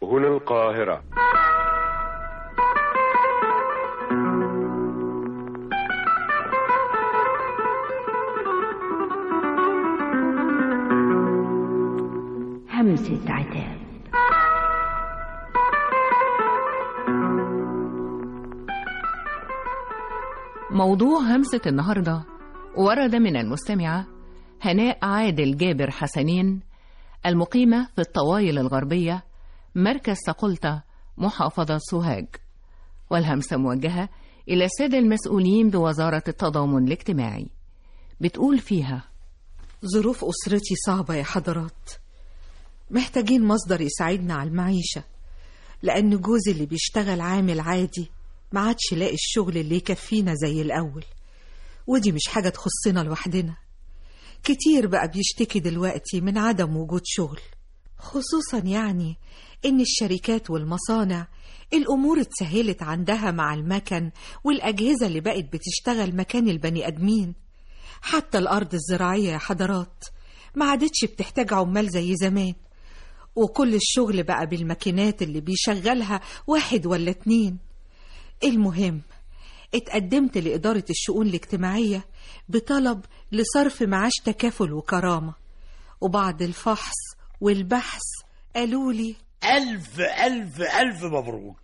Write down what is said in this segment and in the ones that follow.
هنا القاهرة همسة عتاب موضوع همسة النهاردة ورد من المستمعة هناء عادل جابر حسنين المقيمة في الطوايل الغربية مركز سقلطة محافظة سوهاج والهمسة موجهة إلى السادة المسؤولين بوزارة التضامن الاجتماعي بتقول فيها ظروف أسرتي صعبة يا حضرات محتاجين مصدر يساعدنا على المعيشة لأن جوزي اللي بيشتغل عامل عادي ما عادش لاقي الشغل اللي يكفينا زي الأول ودي مش حاجة تخصنا لوحدنا كتير بقى بيشتكي دلوقتي من عدم وجود شغل خصوصا يعني إن الشركات والمصانع الأمور اتسهلت عندها مع المكن والأجهزة اللي بقت بتشتغل مكان البني آدمين حتى الأرض الزراعية يا حضرات ما عادتش بتحتاج عمال زي زمان وكل الشغل بقى بالماكينات اللي بيشغلها واحد ولا اتنين المهم اتقدمت لإدارة الشؤون الاجتماعية بطلب لصرف معاش تكافل وكرامة وبعد الفحص والبحث قالوا لي ألف ألف ألف مبروك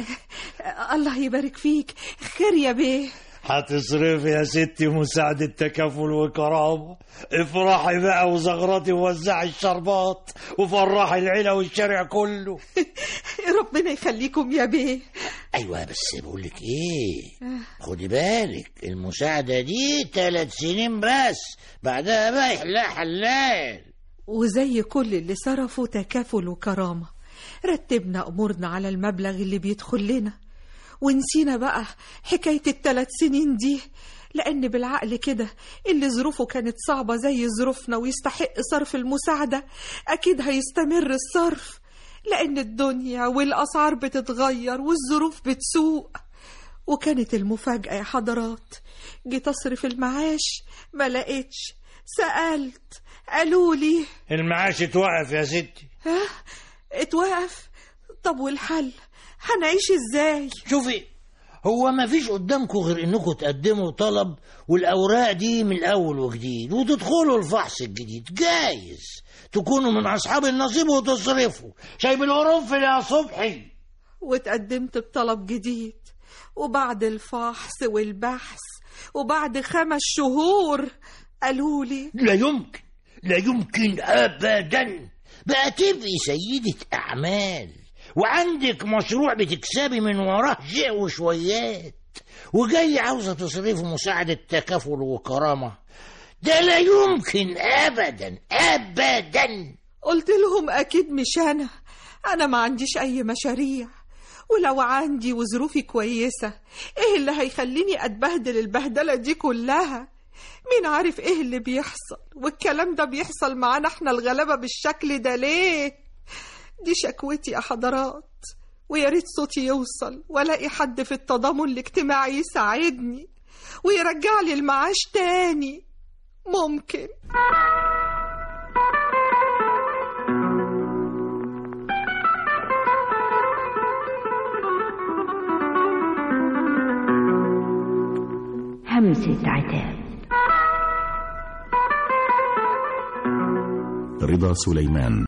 الله يبارك فيك خير يا بيه هتصرف يا ستي مساعدة تكافل وكرامة افرحي بقى وزغرتي ووزعي الشربات وفرحي العيلة والشارع كله ربنا يخليكم يا بيه ايوه بس بقول لك ايه خدي بالك المساعدة دي ثلاث سنين بس بعدها بقى يحلها حلال وزي كل اللي صرفوا تكافل وكرامة رتبنا أمورنا على المبلغ اللي بيدخل لنا ونسينا بقى حكاية الثلاث سنين دي لأن بالعقل كده اللي ظروفه كانت صعبة زي ظروفنا ويستحق صرف المساعدة أكيد هيستمر الصرف لأن الدنيا والأسعار بتتغير والظروف بتسوء وكانت المفاجأة يا حضرات جيت أصرف المعاش ما لقيتش سألت قالوا لي المعاش اتوقف يا ستي ها اتوقف طب والحل هنعيش ازاي شوفي هو ما فيش قدامكم غير انكم تقدموا طلب والاوراق دي من الاول وجديد وتدخلوا الفحص الجديد جايز تكونوا من اصحاب النصيب وتصرفوا شايب القرنفل يا صبحي واتقدمت بطلب جديد وبعد الفحص والبحث وبعد خمس شهور قالوا لي لا يمكن لا يمكن ابدا بقى تبقي سيدة اعمال وعندك مشروع بتكسبي من وراه شيء وشويات وجاي عاوزة تصرفي مساعدة تكافل وكرامة ده لا يمكن أبدا أبدا قلت لهم أكيد مش أنا أنا ما عنديش أي مشاريع ولو عندي وظروفي كويسة إيه اللي هيخليني أتبهدل البهدلة دي كلها مين عارف إيه اللي بيحصل والكلام ده بيحصل معانا إحنا الغلابة بالشكل ده ليه دي شكوتي يا حضرات ويا ريت صوتي يوصل والاقي حد في التضامن الاجتماعي يساعدني ويرجع لي المعاش تاني ممكن همسة عتاب رضا سليمان